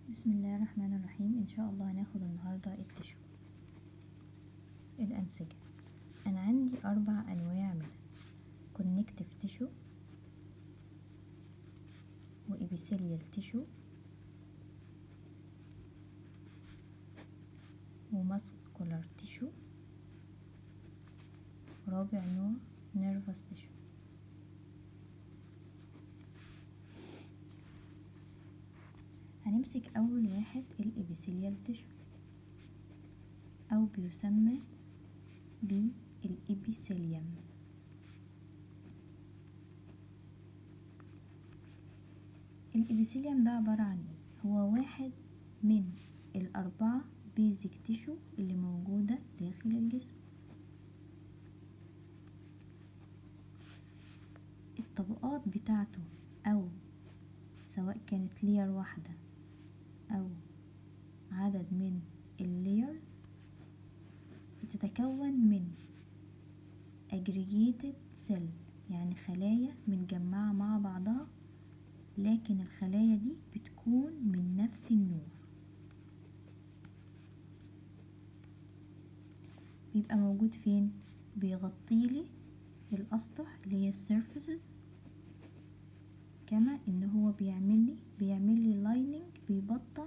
بسم الله الرحمن الرحيم ان شاء الله هناخد النهاردة التشو الانسجة انا عندي اربع انواع منها كونكتيف تيشو وإبيثيليال تيشو وماسكولار تيشو رابع نوع نيرفس تيشو هنمسك أول واحد الإبيثيليال تيشو أو بيسمى بالإبيثيليوم الإبيثيليوم ده عبارة عن إيه؟ هو واحد من الأربعة بيزك تيشو اللي موجودة داخل الجسم الطبقات بتاعته أو سواء كانت لير واحدة أو عدد من الليرز بتتكون من aggregated cell يعني خلايا متجمعة مع بعضها لكن الخلايا دي بتكون من نفس النوع بيبقى موجود فين بيغطيلي الأسطح اللي هي السيرفيسز كما ان هو بيعمل لي بيعمل لي لايننج بيبطن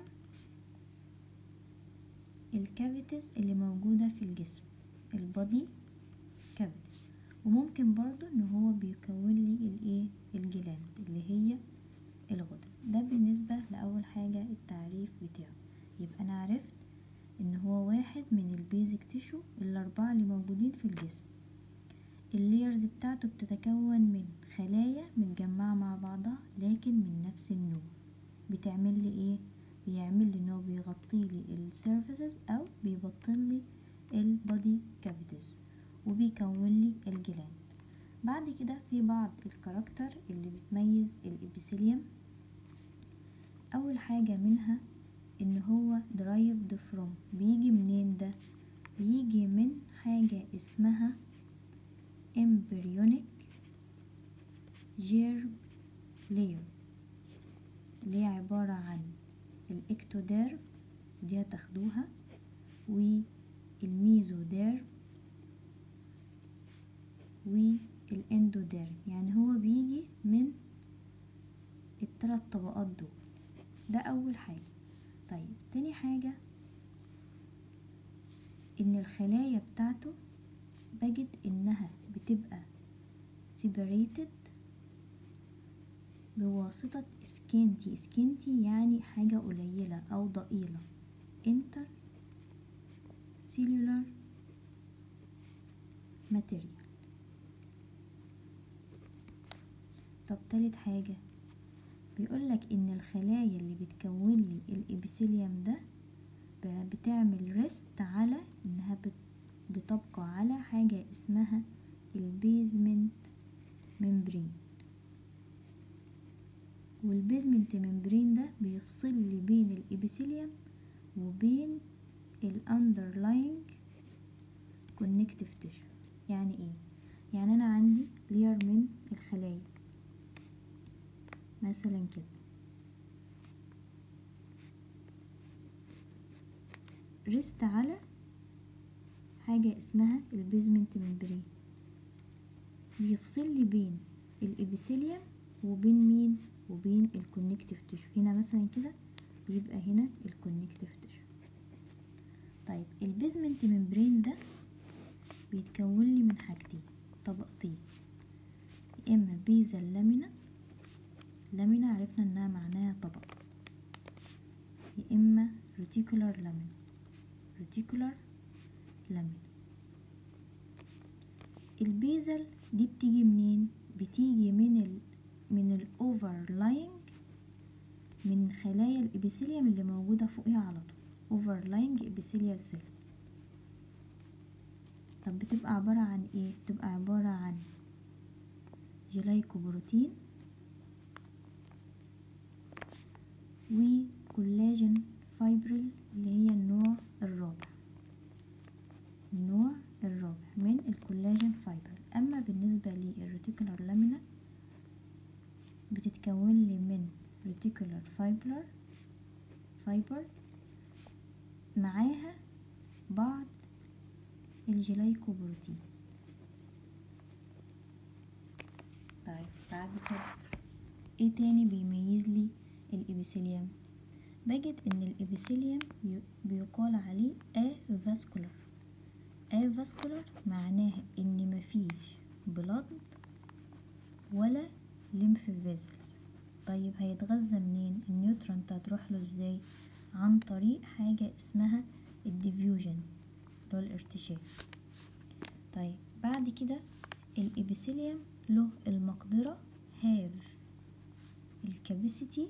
الكافيتيز اللي موجودة في الجسم البادي كافيتيز وممكن برضو ان هو بيكون لي الايه الجلاند اللي هي الغدد ده بالنسبة لأول حاجة التعريف بتاعه يبقى أنا عرفت إن هو واحد من البيزك تيشو الأربعة اللي موجودين في الجسم الليرز بتاعته بتتكون من خلايا متجمعة مع بعضها لكن من نفس النوع بتعمل لي ايه بيعمل لي انه بيغطي لي السيرفيسز او بيبطن لي البادي كافيتيز وبيكون لي الجلاند بعد كده في بعض الكاركتر اللي بتميز الابيثيليوم اول حاجة منها ان هو derived from بيجي منين ده بيجي من حاجة اسمها embryonic germ layer اللي هي عبارة عن الاكتوديرم ودي هتاخدوها والميزوديرم والاندوديرم يعني هو بيجي من الثلاث طبقات دول ده اول حاجة طيب تاني حاجة ان الخلايا بتاعته بجد انها بتبقى separated بواسطة سكينتي سكينتي يعني حاجة قليلة أو ضئيلة inter cellular material طب تالت حاجة بيقولك إن الخلايا اللي بتكون لي الإبيثيليوم ده بتعمل ريست على إنها بتبقى على حاجة اسمها البيزمنت ممبرين والبيزمنت ممبرين ده بيفصل لي بين الإبيثيليوم وبين الاندرلاينج كونكتيف تيشو يعني ايه يعني انا عندي لير من الخلايا مثلا كده ريست على حاجة اسمها البيزمنت ممبرين بيفصل لي بين الإبيثيليوم وبين مين وبين الكونكتيف تيشو هنا مثلا كده بيبقى هنا الكونكتيف تيشو طيب البيزمنت ممبرين ده بيتكون لي من حاجتين طبقتين يا اما بيزل لامينا لامينا عرفنا انها معناها طبقة يا اما ريتيكولار لامينا ريتيكولار لامينا البيزل دي بتيجي منين بتيجي من ال من الاوفرلاينج من خلايا الابيثيليوم اللي موجودة فوقها على طول اوفرلاينج ابيثيليال سيل طب بتبقى عبارة عن ايه بتبقى عبارة عن جلايكوبروتين وكولاجين فايبريل اللي هي النوع الرابع النوع الرابع من الكولاجين فايبريل اما بالنسبة للريتيكولار لامينا بتتكون لي من ريتيكولار فايبرر فايبر معاها بعض الجلايكوبروتين طيب بعد كده ايه تاني بيميز لي الابيثيليوم بجد ان الابيثيليوم ي- بيقال عليه افاسكولار افاسكولار معناها ان مفيش بلد ولا ليمف فيزلز طيب هيتغذى منين النيوترونت هتروح له ازاي عن طريق حاجة اسمها الديفيوجن اللي هو الارتشاف طيب بعد كده الابيثيليوم له المقدرة have الكاباسيتي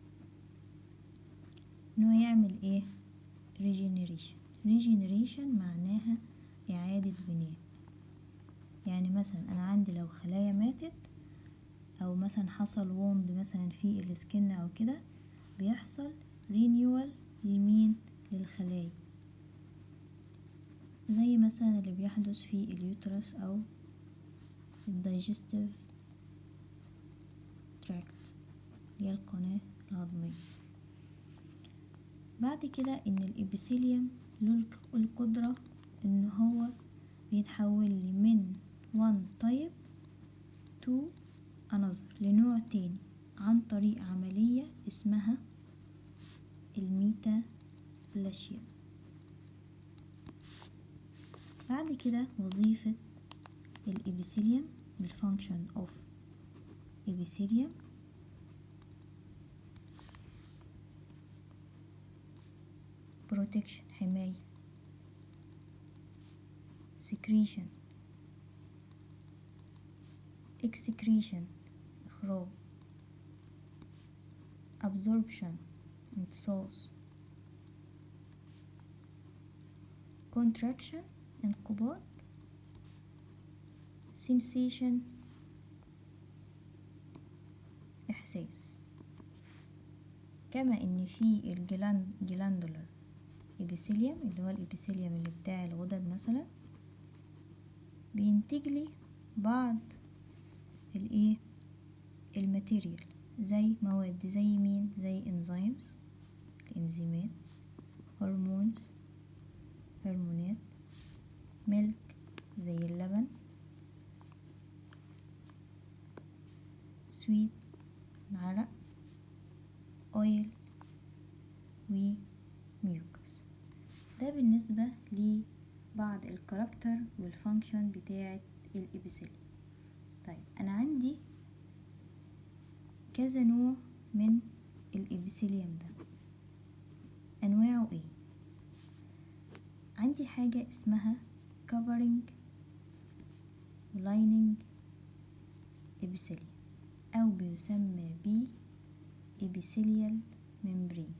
انه يعمل ايه regeneration regeneration معناها اعادة بناء يعني مثلا انا عندي لو خلايا ماتت او مثلا حصل ووند مثلا في السكن او كده بيحصل رينيوال لمين للخلايا زي مثلا اللي بيحدث في اليوترس او الدايجستيف تراكت اللي هي القناة الهضمية بعد كده ان الابيثيليوم له الق- القدرة ان هو بيتحول لي من one type to another لنوع تاني عن طريق عملية اسمها الميتابلاشيا بعد كده وظيفة الابيثيليوم بالفانكشن اوف epithelium protection حماية secretion excretion إخراج absorption امتصاص contraction انقباض sensation إحساس كما إن في الجلاند جلاندولار إبيثيليوم اللي هو الإبيثيليوم اللي بتاع الغدد مثلا بينتج لي بعض الإيه الماتيريال زي مواد زي مين زي انزيمز الانزيمات هرمونز هرمونات ملك زي اللبن سويت عرق اويل وميوكس ده بالنسبة لبعض الكاركتر والفانكشن بتاعة الإبيثيليوم طيب أنا عندي كذا نوع من الإبيثيليوم ده أنواعه إيه عندي حاجة اسمها covering lining epithelium أو بيسمى ب epithelial membrane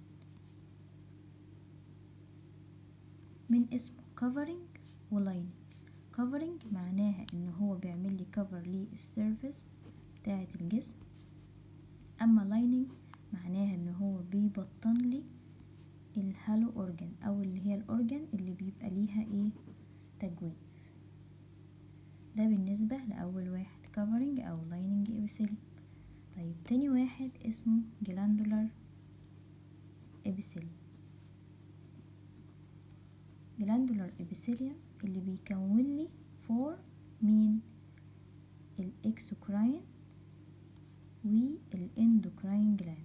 من اسمه covering و lining covering معناها ان هو بيعمل لي cover للسيرفيس بتاعة الجسم اما lining معناها ان هو بيبطن لي الهالو اورجان او اللي هي الاورجان اللي بيبقى ليها ايه تجويف ده بالنسبة لأول واحد covering أو lining epithelium طيب تاني واحد اسمه glandular epithelium glandular epithelium اللي بيكون لي فور مين الاكسوكراين والاندوكراين جلاند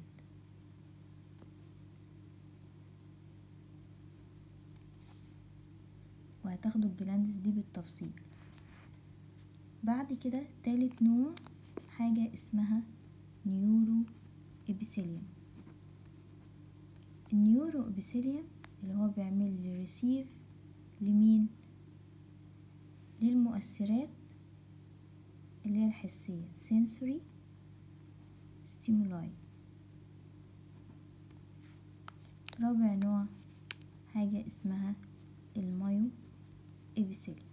وهتاخدوا الجلاندز دي بالتفصيل بعد كده تالت نوع حاجة اسمها نيورو ابيثيليوم النيورو ابيثيليوم اللي هو بيعمل لي ريسيف لمين للمؤثرات اللي هي الحسية sensory stimuli رابع نوع حاجة اسمها المايو ابيثيليوم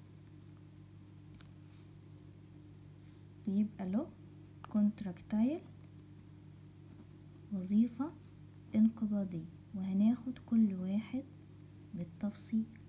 بيبقى له كونتراكتايل وظيفة انقباضية وهناخد كل واحد بالتفصيل